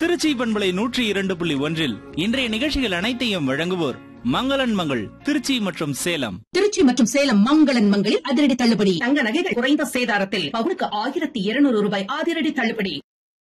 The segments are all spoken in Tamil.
திருச்சி பண்பலை நூற்றி இரண்டு புள்ளி ஒன்றில் இன்றைய நிகழ்ச்சிகள் அனைத்தையும் வழங்குவோர் மங்களன் மங்கள் திருச்சி மற்றும் சேலம் திருச்சி மற்றும் சேலம் மங்களன் மங்களில் அதிரடி தள்ளுபடி தங்க நகைகள் குறைந்த சேதாரத்தில் பவுனுக்கு ஆயிரத்தி இருநூறு ரூபாய் அதிரடி தள்ளுபடி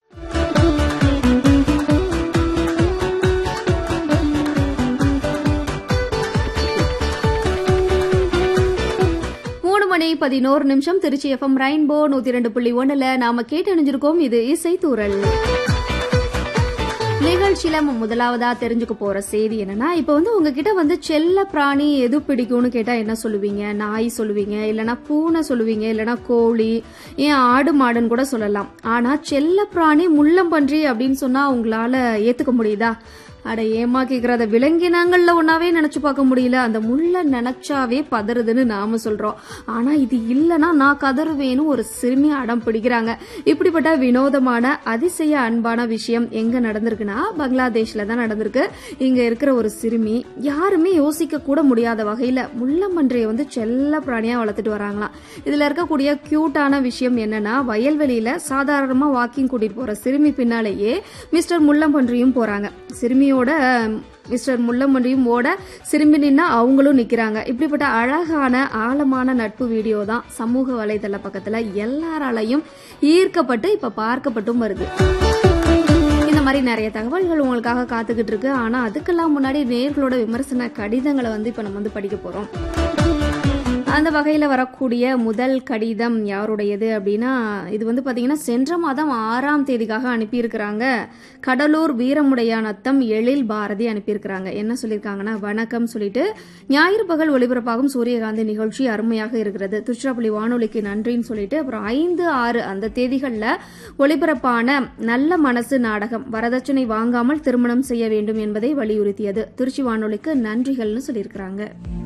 மூணு மணி பதினோரு நிமிஷம் திருச்சி எஃப்எம் ரெயின்போ நூத்தி ரெண்டு புள்ளி ஒண்ணுல நாம கேட்டு அணிஞ்சிருக்கோம் இது இசை தூரல் நிகழ்ச்சியில நம்ம முதலாவதா தெரிஞ்சுக்க போற செய்தி என்னன்னா இப்ப வந்து உங்ககிட்ட வந்து செல்ல பிராணி எது பிடிக்கும்னு கேட்டா என்ன சொல்லுவீங்க நாய் சொல்லுவீங்க இல்லனா பூனை சொல்லுவீங்க இல்லனா கோழி ஏன் ஆடு மாடுன்னு கூட சொல்லலாம் ஆனா செல்ல பிராணி முள்ளம்பன்றி அப்படின்னு சொன்னா உங்களால ஏத்துக்க முடியுதா அட ஏமா கேக்குற அதை விலங்கினங்கள்ல ஒன்னாவே நினைச்சு பார்க்க முடியல அந்த முள்ள நினைச்சாவே பதறுதுன்னு நாம சொல்றோம் ஆனா இது இல்லனா நான் கதறுவேன்னு ஒரு சிறுமி அடம் பிடிக்கிறாங்க இப்படிப்பட்ட வினோதமான அதிசய அன்பான விஷயம் எங்க நடந்திருக்குன்னா பங்களாதேஷ்ல தான் நடந்திருக்கு இங்க இருக்கிற ஒரு சிறுமி யாருமே யோசிக்க கூட முடியாத வகையில முள்ளம்பன்றியை வந்து செல்ல பிராணியா வளர்த்துட்டு வராங்களாம் இதுல இருக்கக்கூடிய கியூட்டான விஷயம் என்னன்னா வயல்வெளியில சாதாரணமா வாக்கிங் கூட்டிட்டு போற சிறுமி பின்னாலேயே மிஸ்டர் முள்ளம்பன்றியும் போறாங்க சிறுமியோட மிஸ்டர் முள்ளம்பன்றியும் ஓட சிறுமி நின்னா அவங்களும் நிக்கிறாங்க இப்படிப்பட்ட அழகான ஆழமான நட்பு வீடியோ தான் சமூக வலைதள பக்கத்துல எல்லாராலையும் ஈர்க்கப்பட்டு இப்ப பார்க்கப்பட்டும் வருது இந்த மாதிரி நிறைய தகவல்கள் உங்களுக்காக காத்துக்கிட்டு இருக்கு ஆனா அதுக்கெல்லாம் முன்னாடி நேர்களோட விமர்சன கடிதங்களை வந்து இப்ப நம்ம வந்து படிக்க போறோம் அந்த வகையில வரக்கூடிய முதல் கடிதம் யாருடையது அப்படின்னா இது வந்து பாத்தீங்கன்னா சென்ற மாதம் ஆறாம் தேதிக்காக அனுப்பியிருக்கிறாங்க கடலூர் வீரமுடையானத்தம் எழில் பாரதி அனுப்பியிருக்கிறாங்க என்ன சொல்லியிருக்காங்கன்னா வணக்கம் சொல்லிட்டு ஞாயிறு பகல் ஒளிபரப்பாகும் சூரியகாந்தி நிகழ்ச்சி அருமையாக இருக்கிறது திருச்சிராப்பள்ளி வானொலிக்கு நன்றின்னு சொல்லிட்டு அப்புறம் ஐந்து ஆறு அந்த தேதிகளில் ஒளிபரப்பான நல்ல மனசு நாடகம் வரதட்சணை வாங்காமல் திருமணம் செய்ய வேண்டும் என்பதை வலியுறுத்தியது திருச்சி வானொலிக்கு நன்றிகள்னு சொல்லியிருக்கிறாங்க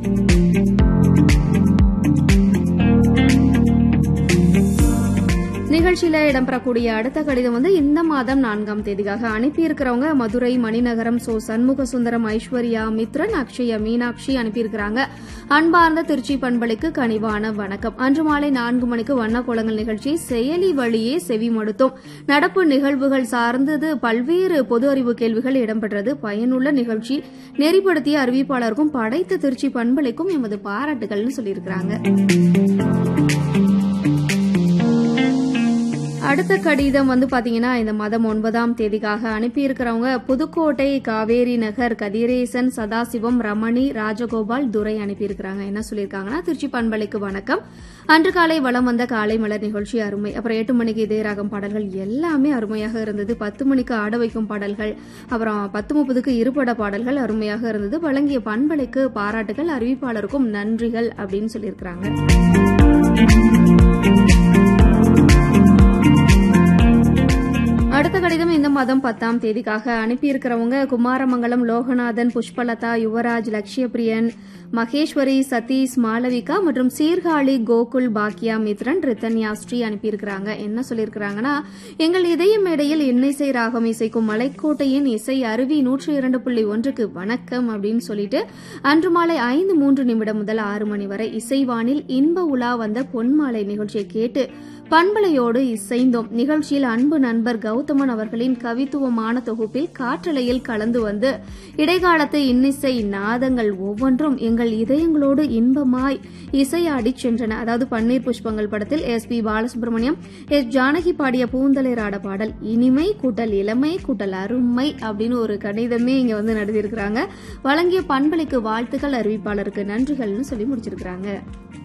நிகழ்ச்சியில இடம்பெறக்கூடிய அடுத்த கடிதம் வந்து இந்த மாதம் நான்காம் தேதிக்காக அனுப்பியிருக்கிறவங்க மதுரை மணிநகரம் சோ சண்முக சுந்தரம் ஐஸ்வர்யா மித்ரன் அக்ஷயா மீனாட்சி அனுப்பியிருக்கிறாங்க அன்பார்ந்த திருச்சி பண்பலைக்கு கனிவான வணக்கம் அன்று மாலை நான்கு மணிக்கு வண்ண கோலங்கள் நிகழ்ச்சி செயலி வழியே செவி மடுத்தோம் நடப்பு நிகழ்வுகள் சார்ந்தது பல்வேறு பொது அறிவு கேள்விகள் இடம்பெற்றது பயனுள்ள நிகழ்ச்சி நெறிப்படுத்திய அறிவிப்பாளருக்கும் படைத்த திருச்சி பண்பலைக்கும் எமது பாராட்டுகள்னு சொல்லியிருக்கிறாங்க அடுத்த கடிதம் வந்து பாத்தீங்கன்னா இந்த மாதம் ஒன்பதாம் தேதிக்காக அனுப்பியிருக்கிறவங்க புதுக்கோட்டை காவேரி நகர் கதிரேசன் சதாசிவம் ரமணி ராஜகோபால் துரை அனுப்பியிருக்கிறாங்க என்ன சொல்லியிருக்காங்கன்னா திருச்சி பண்பலைக்கு வணக்கம் அன்று காலை வளம் வந்த காலை மலர் நிகழ்ச்சி அருமை அப்புறம் எட்டு மணிக்கு இதே ராகம் பாடல்கள் எல்லாமே அருமையாக இருந்தது பத்து மணிக்கு ஆட வைக்கும் பாடல்கள் அப்புறம் பத்து முப்பதுக்கு இருபட பாடல்கள் அருமையாக இருந்தது வழங்கிய பண்பலைக்கு பாராட்டுகள் அறிவிப்பாளருக்கும் நன்றிகள் அப்படின்னு சொல்லியிருக்கிறாங்க அடுத்த கடிதம் இந்த மாதம் பத்தாம் தேதிக்காக அனுப்பியிருக்கிறவங்க குமாரமங்கலம் லோகநாதன் புஷ்பலதா யுவராஜ் லட்சியபிரியன் மகேஸ்வரி சதீஷ் மாளவிகா மற்றும் சீர்காழி கோகுல் பாக்கியா மித்ரன் ரித்தன்யா ஸ்ரீ அனுப்பியிருக்கிறாங்க என்ன சொல்லியிருக்கிறாங்கன்னா எங்கள் இதய மேடையில் இன்னிசை ராகம் இசைக்கும் மலைக்கோட்டையின் இசை அருவி நூற்றி இரண்டு புள்ளி ஒன்றுக்கு வணக்கம் அப்படின்னு சொல்லிட்டு அன்று மாலை ஐந்து மூன்று நிமிடம் முதல் ஆறு மணி வரை இசைவானில் இன்ப உலா வந்த பொன்மாலை நிகழ்ச்சியை கேட்டு பண்பலையோடு இசைந்தோம் நிகழ்ச்சியில் அன்பு நண்பர் கௌதமன் அவர்களின் கவித்துவமான தொகுப்பில் காற்றலையில் கலந்து வந்து இடைக்காலத்து இன்னிசை நாதங்கள் ஒவ்வொன்றும் எங்கள் இதயங்களோடு இன்பமாய் இசையாடிச் சென்றன அதாவது பன்னீர் புஷ்பங்கள் படத்தில் S P Balasubrahmanyam S Janaki பாடிய பூந்தளிராட பாடல் இனிமை கூட்டல் இளமை கூட்டல் அருமை அப்படின்னு ஒரு கடிதமே இங்க வந்து நடத்தியிருக்கிறாங்க வழங்கிய பண்பலைக்கு வாழ்த்துக்கள் அறிவிப்பாளருக்கு நன்றிகள்னு சொல்லி முடிச்சிருக்கிறாங்க